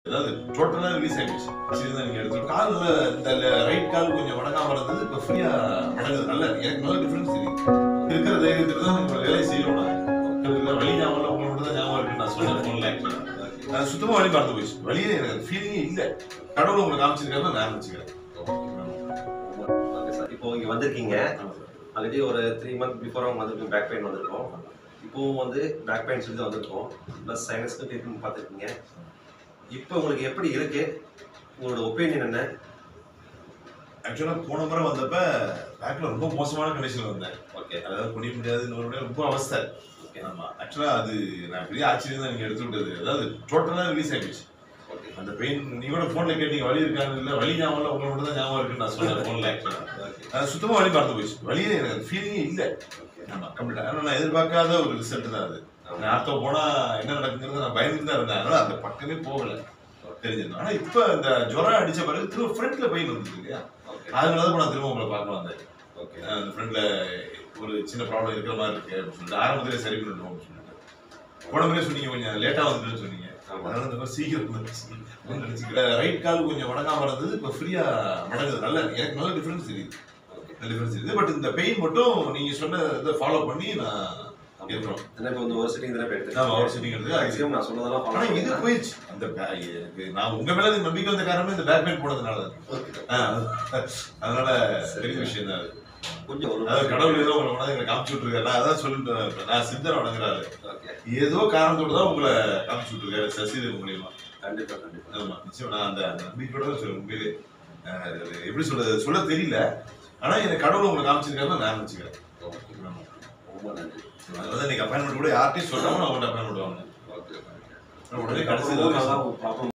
அதாவது டோட்டலா ரிலீஸ் ஆயிடுச்சு சரி தான் நீங்க எடுத்து கால்ல இந்த ரைட் கால் கொஞ்சம் வடக்காம இருந்தது இப்ப ஃப்ரீயா மடங்குது நல்ல எனக்கு நல்ல டிஃபரன்ஸ் தெரியும் இருக்கிற தைரியத்துல தான் நம்ம வேலையை செய்யணும் நான் வழி ஞாபகம் உங்களை மட்டும் தான் ஞாபகம் இருக்குன்னு நான் சொன்னேன் ஃபோன்ல அது சுத்தமா வழி பார்த்து போயிடுச்சு வழியே எனக்கு ஃபீலிங்கே இல்ல கடவுள் உங்களுக்கு காமிச்சிருக்காரு நான் நினைச்சுக்கிறேன் ஓகே சார் இப்போ இங்க வந்திருக்கீங்க ஆல்ரெடி ஒரு த்ரீ மந்த் பிஃபோர் அவங்க வந்திருக்கோம் பேக் பெயின் வந்திருக்கோம் இப்போவும் வந்து பேக் பெயின் சொல்லி தான் வந்திருக்கோம் ப்ளஸ் சைனஸ்க்கு ட்ரீட்மெண்ட் பார்த்துருக்கீங்க இப்போ உங்களுக்கு எப்படி இருக்கு உங்களோட ஒப்பீனியன் என்ன ஆக்சுவலா போன முறை வந்தப்ப பேக்ல ரொம்ப மோசமான கண்டிஷன்ல வந்தேன் ஓகே அதாவது குடி முடியாது இன்னொரு ரொம்ப அவஸ்தை ஓகே ஆமா ஆக்சுவலா அது நான் பெரிய ஆச்சரியம் தான் நீங்க எடுத்து விட்டது அதாவது டோட்டலா ரிலீஸ் ஆயிடுச்சு ஓகே அந்த பெயின் நீங்க கூட போன்ல கேட்டீங்க வலி இருக்கான்னு இல்ல வலி ஞாபகம் இல்ல உங்களை மட்டும் தான் ஞாபகம் இருக்குன்னு நான் சொன்னேன் போன்ல ஆக்சுவலா ஓகே அது சுத்தமா வலி பார்த்து போயிடுச்சு வலியே எனக்கு ஃபீலிங்கே இல்ல ஆமா கம்ப்ளீட்டா ஆனா நான் எதிர்பார்க்காத ஒரு ரிசல்ட் தான் அது நான் ஆர்த்தோ போனா என்ன நடக்குங்கிறது நான் பயந்துட்டு தான் இருந்தேன் அதனால அந்த பக்கமே போகல தெரிஞ்சிருந்தேன் ஆனா இப்ப இந்த ஜுரம் அடிச்ச பிறகு திரும்ப ஃப்ரண்ட்ல பெயின் வந்துருக்கு இல்லையா ஓகே அதனால தான் இப்ப நான் திரும்ப உங்களை பார்க்க வந்தேன் ஓகே அஹ் அந்த ஃப்ரெண்ட்ல ஒரு சின்ன ப்ராப்ளம் இருக்கிற மாதிரி இருக்கு அப்படின்னு சொல்லிட்டு ஆரம்பத்திலே சரி பண்ணிடுவோம் அப்படின்னு சொல்லிட்டு உடம்புலே சொன்னீங்க கொஞ்சம் லேட்டா வந்துட்டுன்னு சொன்னீங்க ஆமா. அதனால இந்த மாதிரி சீக்கிரம் வந்துருச்சு நினைச்சுக்கிறேன் ரைட் கால் கொஞ்சம் வடங்காம இருந்தது இப்ப ஃப்ரீயா மடங்குது நல்ல எனக்கு நல்ல டிஃபரன்ஸ் தெரியுது ஓகே நல்ல டிஃபரன்ஸ் தெரியுது பட் இந்த பெயின் மட்டும் நீங்க சொன்ன இதை ஃபாலோ பண்ணி நான் இருக்கிறோம் என்ன இப்போ வந்து ஒரு சிட்டிங் தானே போயிட்டு ஆமா, ஒரு sitting எடுத்து அது- மேக்ஸிமம் நான் சொன்னதெல்லாம் ஆனா ஃபாலோ இது போயிடுச்சு அந்த பே- எனக்கு நான் உங்க மேல இந்த நம்பிக்கை வந்த காரணமே இந்த பேக் பெயின் போனதுனால தான். ஓகே ஆ, அதனால பெரிய விஷயம் தான் அது கொஞ்சம் ஒரு அதாவது கடவுள் ஏதோ உங்களை கொண்டாந்து எங்களை காமிச்சு விட்டுருக்காரு நான் அதான் சொல்லிட்டு இப்ப நான் சிந்தனை வணங்குறாரு ஓகே ஏதோ காரணத்தோட தான் உங்களை காமிச்சு விட்டுருக்காரு சசிதேவ் மூலியமா கண்டிப்பா கண்டிப்பா ஆமா நிச்சயம் நான் அந்த அந்த நம்பிக்கையோட தான் சொல்லுவேன் உண்மையிலே அஹ் அது எப்படி சொல்றது சொல்ல தெரியல ஆனா எனக்கு கடவுள் உங்களை காமிச்சிருக்காருன்னு நான் நினைச்சுக்கிறேன் ஓகே ஆமா. ரொம்ப நன்றி அதனால இன்னைக்கு அப்பாயின்மெண்ட் கூட யார்ட்டையும் சொல்லாம நான் உங்கள்ட்ட அப்பாயின்மெண்ட் வாங்கினேன் ஓகே உடனே கடைசி ப்ராப்ளம்